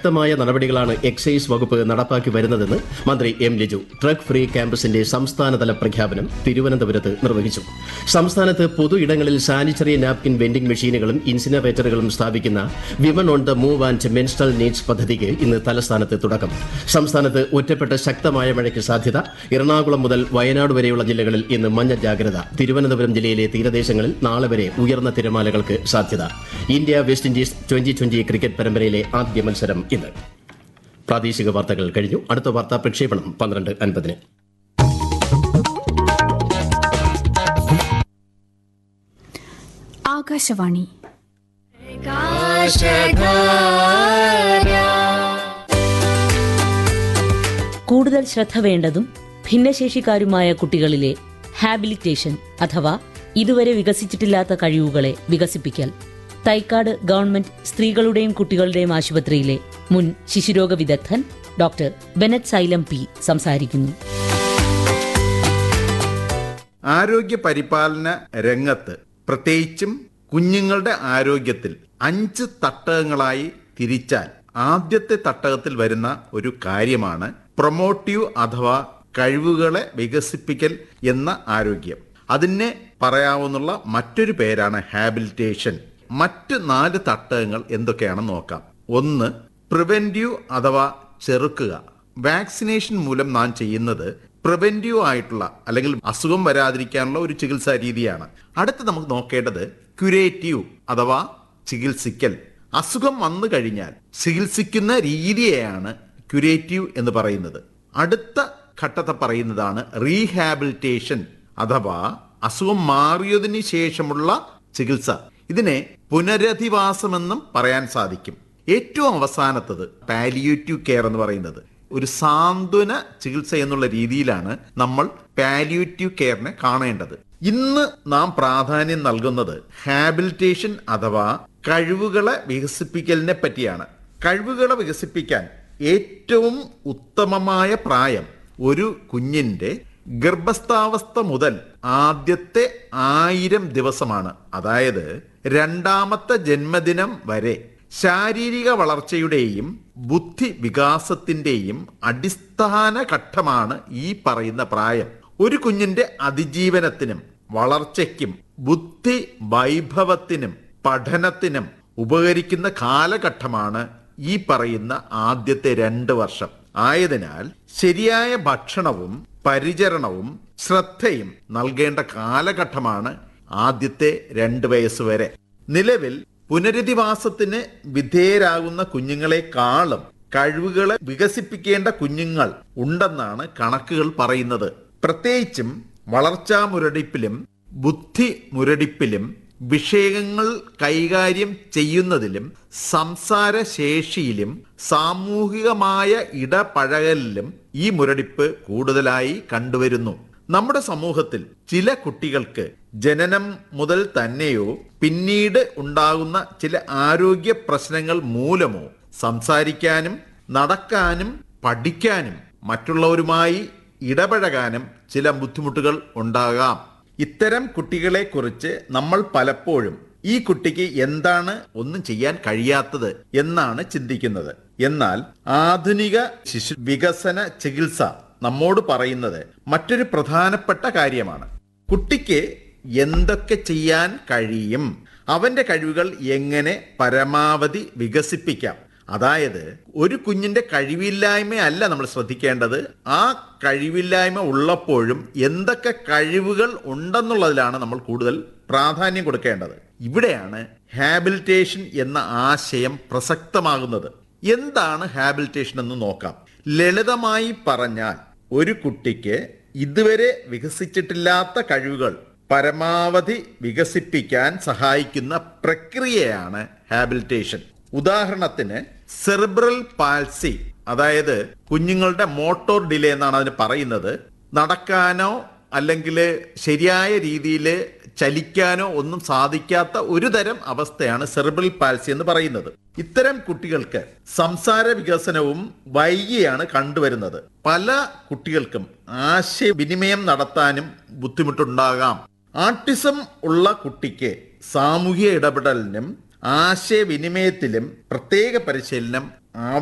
ശക്തമായ നടപടികളാണ് എക്സൈസ് വകുപ്പ് നടപ്പാക്കി വരുന്നതെന്ന് മന്ത്രി എം ലിജു ഡ്രഗ് ഫ്രീ ക്യാമ്പസിന്റെ സംസ്ഥാനതല പ്രഖ്യാപനം തിരുവനന്തപുരത്ത് നിർവഹിച്ചു സംസ്ഥാനത്ത് പൊതു ഇടങ്ങളിൽ സാനിറ്ററി നാപ്കിൻ വെൻഡിംഗ് മെഷീനുകളും ഇൻസിനറേറ്ററുകളും സ്ഥാപിക്കുന്ന women on the move and menstrual needs പദ്ധതിക്ക് ഇന്ന് തലസ്ഥാനത്ത് തുടക്കം സംസ്ഥാനത്ത് ഒറ്റപ്പെട്ട ശക്തമായ മഴയ്ക്ക് സാധ്യത എറണാകുളം മുതൽ വയനാട് വരെയുള്ള ജില്ലകളിൽ ഇന്ന് മഞ്ഞ ജാഗ്രത തിരുവനന്തപുരം ജില്ലയിലെ തീരദേശങ്ങളിൽ നാളെ വരെ ഉയർന്ന തിരമാലകൾക്ക് സാധ്യത India West Indies twenty twenty cricket പരമ്പരയിലെ ആദ്യ മത്സരം ഇന്ന് പ്രാദേശിക വാർത്തകൾ കഴിഞ്ഞു അടുത്ത വാർത്താ പ്രക്ഷേപണം പന്ത്രണ്ട് അൻപതിന് ആകാശവാണി കൂടുതൽ ശ്രദ്ധ വേണ്ടതും ഭിന്നശേഷിക്കാരുമായ കുട്ടികളിലെ ഹാബിലിറ്റേഷൻ അഥവാ ഇതുവരെ വികസിച്ചിട്ടില്ലാത്ത കഴിവുകളെ വികസിപ്പിക്കൽ തൈക്കാട് ഗവൺമെന്റ് സ്ത്രീകളുടെയും കുട്ടികളുടെയും ആശുപത്രിയിലെ മുൻ ശിശുരോഗ വിദഗ്ധൻ ഡോക്ടർ ബെനറ്റ് സൈലം പി സംസാരിക്കുന്നു ആരോഗ്യ പരിപാലന രംഗത്ത് പ്രത്യേകിച്ചും കുഞ്ഞുങ്ങളുടെ ആരോഗ്യത്തിൽ അഞ്ച് തട്ടകങ്ങളായി തിരിച്ചാൽ ആദ്യത്തെ തട്ടകത്തിൽ വരുന്ന ഒരു കാര്യമാണ് പ്രൊമോട്ടീവ് അഥവാ കഴിവുകളെ വികസിപ്പിക്കൽ എന്ന ആരോഗ്യം അതിനെ പറയാവുന്ന മറ്റൊരു പേരാണ് ഹാബിലിറ്റേഷൻ മറ്റ് നാല് തട്ടകങ്ങൾ എന്തൊക്കെയാണെന്ന് നോക്കാം ഒന്ന് പ്രിവെന്റീവ് അഥവാ ചെറുക്കുക വാക്സിനേഷൻ മൂലം നാം ചെയ്യുന്നത് പ്രിവെന്റീവ് ആയിട്ടുള്ള അല്ലെങ്കിൽ അസുഖം വരാതിരിക്കാനുള്ള ഒരു ചികിത്സാ രീതിയാണ് അടുത്ത് നമുക്ക് നോക്കേണ്ടത് ക്യുരേറ്റീവ് അഥവാ ചികിത്സിക്കൽ അസുഖം വന്നു കഴിഞ്ഞാൽ ചികിത്സിക്കുന്ന രീതിയെയാണ് ക്യുരേറ്റീവ് എന്ന് പറയുന്നത് അടുത്ത ഘട്ടത്തെ പറയുന്നതാണ് റീഹാബിലിറ്റേഷൻ അഥവാ അസുഖം മാറിയതിനു ശേഷമുള്ള ചികിത്സ ഇതിനെ പുനരധിവാസമെന്നും പറയാൻ സാധിക്കും ഏറ്റവും അവസാനത്തത് പാലിയേറ്റീവ് കെയർ എന്ന് പറയുന്നത് ഒരു സാന്ത്വന ചികിത്സ എന്നുള്ള രീതിയിലാണ് നമ്മൾ പാലിയേറ്റീവ് കെയറിനെ കാണേണ്ടത് ഇന്ന് നാം പ്രാധാന്യം നൽകുന്നത് ഹാബിലിറ്റേഷൻ അഥവാ കഴിവുകളെ വികസിപ്പിക്കലിനെ പറ്റിയാണ് കഴിവുകളെ വികസിപ്പിക്കാൻ ഏറ്റവും ഉത്തമമായ പ്രായം ഒരു കുഞ്ഞിന്റെ ഗർഭസ്ഥാവസ്ഥ മുതൽ ആദ്യത്തെ ആയിരം ദിവസമാണ് അതായത് രണ്ടാമത്തെ ജന്മദിനം വരെ ശാരീരിക വളർച്ചയുടെയും ബുദ്ധി വികാസത്തിന്റെയും അടിസ്ഥാന ഘട്ടമാണ് ഈ പറയുന്ന പ്രായം ഒരു കുഞ്ഞിന്റെ അതിജീവനത്തിനും വളർച്ചയ്ക്കും ബുദ്ധി വൈഭവത്തിനും പഠനത്തിനും ഉപകരിക്കുന്ന കാലഘട്ടമാണ് ഈ പറയുന്ന ആദ്യത്തെ രണ്ട് വർഷം ആയതിനാൽ ശരിയായ ഭക്ഷണവും പരിചരണവും ശ്രദ്ധയും നൽകേണ്ട കാലഘട്ടമാണ് ആദ്യത്തെ രണ്ട് വയസ്സ് വരെ നിലവിൽ പുനരധിവാസത്തിന് വിധേയരാകുന്ന കുഞ്ഞുങ്ങളെക്കാളും കഴിവുകളെ വികസിപ്പിക്കേണ്ട കുഞ്ഞുങ്ങൾ ഉണ്ടെന്നാണ് കണക്കുകൾ പറയുന്നത് പ്രത്യേകിച്ചും വളർച്ചാ മുരടിപ്പിലും ബുദ്ധി മുരടിപ്പിലും വിഷയങ്ങൾ കൈകാര്യം ചെയ്യുന്നതിലും സംസാര ശേഷിയിലും സാമൂഹികമായ ഇടപഴകലിലും ഈ മുരടിപ്പ് കൂടുതലായി കണ്ടുവരുന്നു നമ്മുടെ സമൂഹത്തിൽ ചില കുട്ടികൾക്ക് ജനനം മുതൽ തന്നെയോ പിന്നീട് ഉണ്ടാകുന്ന ചില ആരോഗ്യ പ്രശ്നങ്ങൾ മൂലമോ സംസാരിക്കാനും നടക്കാനും പഠിക്കാനും മറ്റുള്ളവരുമായി ഇടപഴകാനും ചില ബുദ്ധിമുട്ടുകൾ ഉണ്ടാകാം ഇത്തരം കുട്ടികളെ കുറിച്ച് നമ്മൾ പലപ്പോഴും ഈ കുട്ടിക്ക് എന്താണ് ഒന്നും ചെയ്യാൻ കഴിയാത്തത് എന്നാണ് ചിന്തിക്കുന്നത് എന്നാൽ ആധുനിക ശിശു വികസന ചികിത്സ നമ്മോട് പറയുന്നത് മറ്റൊരു പ്രധാനപ്പെട്ട കാര്യമാണ് കുട്ടിക്ക് എന്തൊക്കെ ചെയ്യാൻ കഴിയും അവന്റെ കഴിവുകൾ എങ്ങനെ പരമാവധി വികസിപ്പിക്കാം അതായത് ഒരു കുഞ്ഞിന്റെ കഴിവില്ലായ്മയല്ല നമ്മൾ ശ്രദ്ധിക്കേണ്ടത് ആ കഴിവില്ലായ്മ ഉള്ളപ്പോഴും എന്തൊക്കെ കഴിവുകൾ ഉണ്ടെന്നുള്ളതിലാണ് നമ്മൾ കൂടുതൽ പ്രാധാന്യം കൊടുക്കേണ്ടത് ഇവിടെയാണ് ഹാബിലിറ്റേഷൻ എന്ന ആശയം പ്രസക്തമാകുന്നത് എന്താണ് ഹാബിലിറ്റേഷൻ എന്ന് നോക്കാം ലളിതമായി പറഞ്ഞാൽ ഒരു കുട്ടിക്ക് ഇതുവരെ വികസിച്ചിട്ടില്ലാത്ത കഴിവുകൾ പരമാവധി വികസിപ്പിക്കാൻ സഹായിക്കുന്ന പ്രക്രിയയാണ് ഹാബിലിറ്റേഷൻ ഉദാഹരണത്തിന് സെറിബ്രൽ പാൽസി അതായത് കുഞ്ഞുങ്ങളുടെ മോട്ടോർ ഡിലേ എന്നാണ് അതിന് പറയുന്നത് നടക്കാനോ അല്ലെങ്കിൽ ശരിയായ രീതിയിൽ ചലിക്കാനോ ഒന്നും സാധിക്കാത്ത ഒരു തരം അവസ്ഥയാണ് സെറിബ്രൽ പാൽസി എന്ന് പറയുന്നത് ഇത്തരം കുട്ടികൾക്ക് സംസാര വികസനവും വൈകിയാണ് കണ്ടുവരുന്നത് പല കുട്ടികൾക്കും ആശയവിനിമയം നടത്താനും ബുദ്ധിമുട്ടുണ്ടാകാം ആട്ടിസം ഉള്ള കുട്ടിക്ക് സാമൂഹിക ഇടപെടലിനും ആശയവിനിമയത്തിലും പ്രത്യേക പരിശീലനം